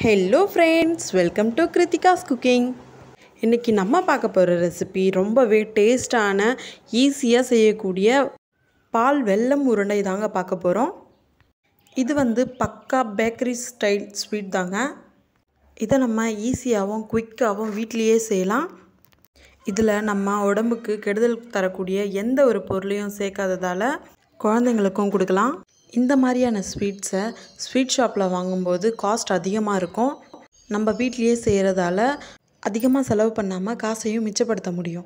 hello friends welcome to கிருத்திகாஸ் cooking இன்றைக்கி நம்ம பார்க்க போகிற ரெசிபி ரொம்பவே டேஸ்டான ஈஸியாக செய்யக்கூடிய பால் வெல்லம் உருண்டை தாங்க பார்க்க போகிறோம் இது வந்து பக்கா பேக்கரி ஸ்டைல் ஸ்வீட் தாங்க இதை நம்ம ஈஸியாகவும் குயிக்காகவும் வீட்லேயே செய்யலாம் இதில் நம்ம உடம்புக்கு கெடுதல் தரக்கூடிய எந்த ஒரு பொருளையும் சேர்க்காததால் குழந்தைங்களுக்கும் கொடுக்கலாம் இந்த மாதிரியான ஸ்வீட்ஸை ஸ்வீட் ஷாப்பில் வாங்கும்போது காஸ்ட் அதிகமாக இருக்கும் நம்ம வீட்லேயே செய்கிறதால அதிகமாக செலவு பண்ணாமல் காசையும் மிச்சப்படுத்த முடியும்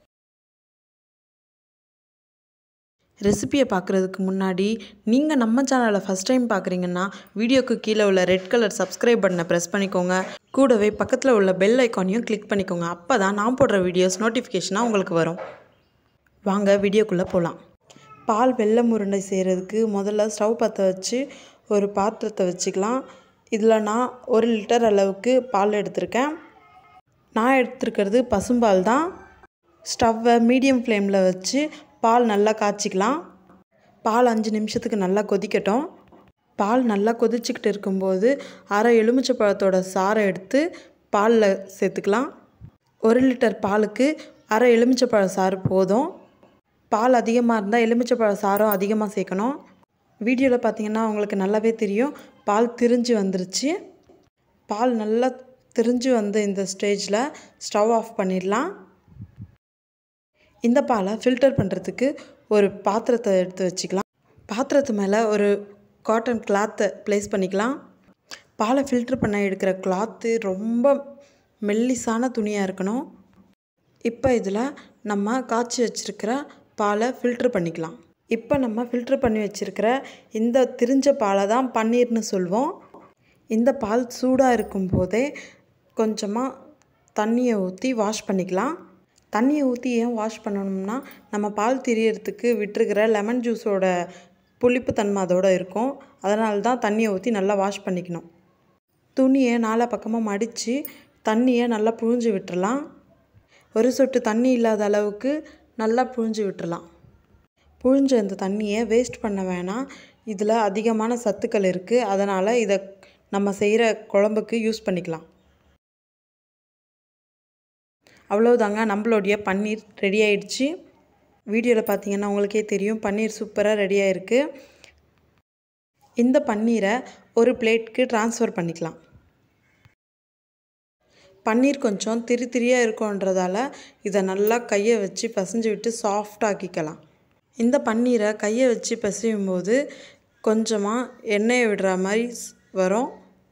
ரெசிபியை பார்க்குறதுக்கு முன்னாடி நீங்கள் நம்ம சேனலை ஃபஸ்ட் டைம் பார்க்குறீங்கன்னா வீடியோக்கு கீழே உள்ள ரெட் கலர் சப்ஸ்கிரைப் பட்டனை ப்ரெஸ் பண்ணிக்கோங்க கூடவே பக்கத்தில் உள்ள பெல் ஐக்கானையும் கிளிக் பண்ணிக்கோங்க அப்போ தான் நான் போடுற வீடியோஸ் நோட்டிஃபிகேஷனாக உங்களுக்கு வரும் வாங்க வீடியோக்குள்ளே போகலாம் பால் வெல்லம் உருண்டை செய்கிறதுக்கு முதல்ல ஸ்டவ் பற்ற வச்சு ஒரு பாத்திரத்தை வச்சுக்கலாம் இதில் நான் ஒரு லிட்டர் அளவுக்கு பால் எடுத்திருக்கேன் நான் எடுத்துருக்கிறது பசும்பால் தான் ஸ்டவ்வை மீடியம் ஃப்ளேமில் வச்சு பால் நல்லா காய்ச்சிக்கலாம் பால் அஞ்சு நிமிஷத்துக்கு நல்லா கொதிக்கட்டும் பால் நல்லா கொதிச்சுக்கிட்டு இருக்கும்போது அரை எலுமிச்சை பழத்தோட சாறை எடுத்து பாலில் சேர்த்துக்கலாம் ஒரு லிட்டர் பாலுக்கு அரை எலுமிச்சை பழ சாறு போதும் பால் அதிகமாக இருந்தால் எலுமிச்சைப்பழ சாரம் அதிகமாக சேர்க்கணும் வீடியோவில் பார்த்தீங்கன்னா உங்களுக்கு நல்லாவே தெரியும் பால் திரிஞ்சு வந்துருச்சு பால் நல்லா திரிஞ்சு வந்து இந்த ஸ்டேஜில் ஸ்டவ் ஆஃப் பண்ணிடலாம் இந்த பாலை ஃபில்டர் பண்ணுறதுக்கு ஒரு பாத்திரத்தை எடுத்து வச்சுக்கலாம் பாத்திரத்து மேலே ஒரு காட்டன் கிளாத்தை ப்ளேஸ் பண்ணிக்கலாம் பாலை ஃபில்டர் பண்ண எடுக்கிற கிளாத்து ரொம்ப மெல்லிசான துணியாக இருக்கணும் இப்போ இதில் நம்ம காய்ச்சி வச்சுருக்கிற பாலை ஃபில்ட்ரு பண்ணிக்கலாம் இப்போ நம்ம ஃபில்ட்ரு பண்ணி வச்சுருக்கிற இந்த திரிஞ்ச பாலை தான் பன்னீர்னு சொல்வோம் இந்த பால் சூடாக இருக்கும்போதே கொஞ்சமாக தண்ணியை ஊற்றி வாஷ் பண்ணிக்கலாம் தண்ணியை ஊற்றி ஏன் வாஷ் பண்ணணும்னா நம்ம பால் திரியறதுக்கு விட்டுருக்கிற லெமன் ஜூஸோட புளிப்பு தன்மை அதோடு இருக்கும் அதனால தான் தண்ணியை ஊற்றி நல்லா வாஷ் பண்ணிக்கணும் துணியை நாலா பக்கமாக மடித்து தண்ணியை நல்லா புழிஞ்சு விட்டுறலாம் ஒரு சொட்டு தண்ணி இல்லாத அளவுக்கு நல்லா புழிஞ்சு விட்டுறலாம் புழிஞ்ச இந்த தண்ணியை வேஸ்ட் பண்ண வேணாம் இதில் அதிகமான சத்துக்கள் இருக்குது அதனால் இதை நம்ம செய்கிற குழம்புக்கு யூஸ் பண்ணிக்கலாம் அவ்வளோதாங்க நம்மளுடைய பன்னீர் ரெடி ஆயிடுச்சு வீடியோவில் பார்த்தீங்கன்னா உங்களுக்கே தெரியும் பன்னீர் சூப்பராக ரெடி ஆயிருக்கு இந்த பன்னீரை ஒரு பிளேட்க்கு ட்ரான்ஸ்ஃபர் பண்ணிக்கலாம் பன்னீர் கொஞ்சம் திரி திரியாக இருக்கும்ன்றதால இதை நல்லா கையை வச்சு பிசைஞ்சு விட்டு சாஃப்டாக்கிக்கலாம் இந்த பன்னீரை கையை வச்சு பிசையும் போது கொஞ்சமாக எண்ணெயை விடுற மாதிரி வரும்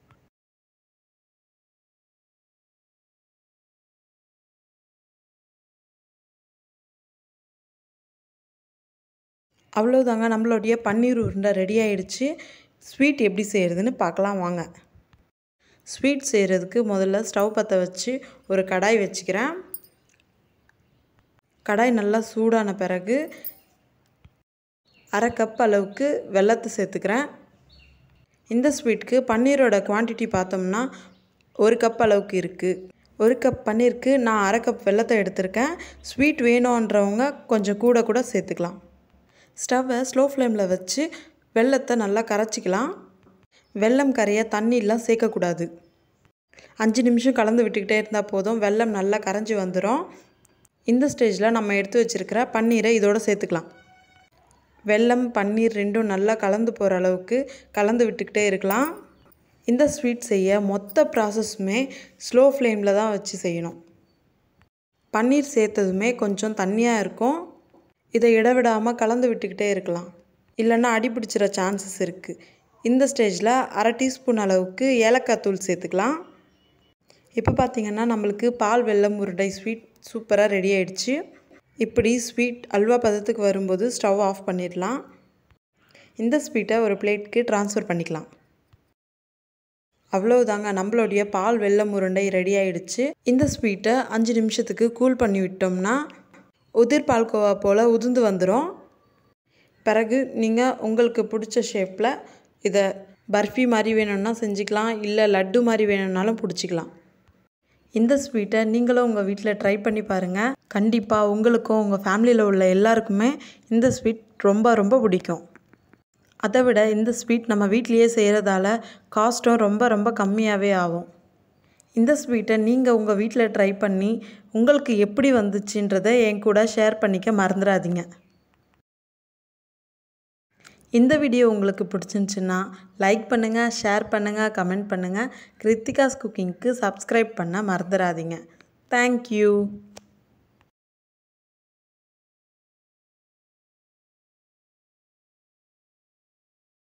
அவ்வளோதாங்க நம்மளுடைய பன்னீர் உருண்டை ரெடி ஆயிடுச்சு ஸ்வீட் எப்படி செய்கிறதுன்னு பார்க்கலாம் வாங்க ஸ்வீட் செய்கிறதுக்கு முதல்ல ஸ்டவ் பற்ற வச்சு ஒரு கடாய் வச்சுக்கிறேன் கடாய் நல்லா சூடான பிறகு அரை கப் அளவுக்கு வெள்ளத்தை சேர்த்துக்கிறேன் இந்த ஸ்வீட்க்கு பன்னீரோட குவான்டிட்டி பார்த்தோம்னா ஒரு கப் அளவுக்கு இருக்குது ஒரு கப் பன்னீருக்கு நான் அரை கப் வெள்ளத்தை எடுத்திருக்கேன் ஸ்வீட் வேணுன்றவங்க கொஞ்சம் கூட கூட சேர்த்துக்கலாம் ஸ்டவ்வை ஸ்லோ ஃப்ளேமில் வச்சு வெள்ளத்தை நல்லா கரைச்சிக்கலாம் வெல்லம் கரைய தண்ணியெலாம் சேர்க்கக்கூடாது அஞ்சு நிமிஷம் கலந்து விட்டுக்கிட்டே இருந்தால் போதும் வெல்லம் நல்லா கரைஞ்சி வந்துடும் இந்த ஸ்டேஜில் நம்ம எடுத்து வச்சுருக்கிற பன்னீரை இதோடு சேர்த்துக்கலாம் வெல்லம் பன்னீர் ரெண்டும் நல்லா கலந்து போகிற அளவுக்கு கலந்து விட்டுக்கிட்டே இருக்கலாம் இந்த ஸ்வீட் செய்ய மொத்த ப்ராசஸுமே ஸ்லோ ஃப்ளேமில் தான் வச்சு செய்யணும் பன்னீர் சேர்த்ததுமே கொஞ்சம் தண்ணியாக இருக்கும் இதை இடவிடாமல் கலந்து விட்டுக்கிட்டே இருக்கலாம் இல்லைன்னா அடி பிடிச்சிற சான்சஸ் இருக்குது இந்த ஸ்டேஜில் அரை டீஸ்பூன் அளவுக்கு ஏலக்காய் தூள் சேர்த்துக்கலாம் இப்போ பார்த்திங்கன்னா நம்மளுக்கு பால் வெல்லம் உருண்டை ஸ்வீட் சூப்பராக ரெடி ஆயிடுச்சு இப்படி ஸ்வீட் அல்வா பதத்துக்கு வரும்போது ஸ்டவ் ஆஃப் பண்ணிடலாம் இந்த ஸ்வீட்டை ஒரு பிளேட்க்கு ட்ரான்ஸ்ஃபர் பண்ணிக்கலாம் அவ்வளோதாங்க நம்மளுடைய பால் வெல்லம் உருண்டை ரெடி ஆயிடுச்சு இந்த ஸ்வீட்டை அஞ்சு நிமிஷத்துக்கு கூல் பண்ணி விட்டோம்னா உதிர் பால்கோவா போல் உதிர்ந்து வந்துடும் பிறகு நீங்கள் உங்களுக்கு பிடிச்ச ஷேப்பில் இதை பர்ஃபி மாதிரி வேணும்னா செஞ்சுக்கலாம் இல்லை லட்டு மாதிரி வேணும்னாலும் பிடிச்சிக்கலாம் இந்த ஸ்வீட்டை நீங்களும் உங்கள் வீட்டில் ட்ரை பண்ணி பாருங்கள் கண்டிப்பாக உங்களுக்கும் உங்கள் ஃபேமிலியில் உள்ள எல்லாருக்குமே இந்த ஸ்வீட் ரொம்ப ரொம்ப பிடிக்கும் அதை விட இந்த ஸ்வீட் நம்ம வீட்லேயே செய்கிறதால காஸ்ட்டும் ரொம்ப ரொம்ப கம்மியாகவே ஆகும் இந்த ஸ்வீட்டை நீங்கள் உங்கள் வீட்டில் ட்ரை பண்ணி உங்களுக்கு எப்படி வந்துச்சுன்றதை என் கூட ஷேர் பண்ணிக்க மறந்துடாதீங்க இந்த வீடியோ உங்களுக்கு பிடிச்சிருந்துச்சுன்னா லைக் பண்ணுங்கள் ஷேர் பண்ணுங்கள் கமெண்ட் பண்ணுங்கள் கிருத்திகாஸ் குக்கிங்க்கு சப்ஸ்கிரைப் பண்ண மறந்துடாதீங்க தேங்க்யூ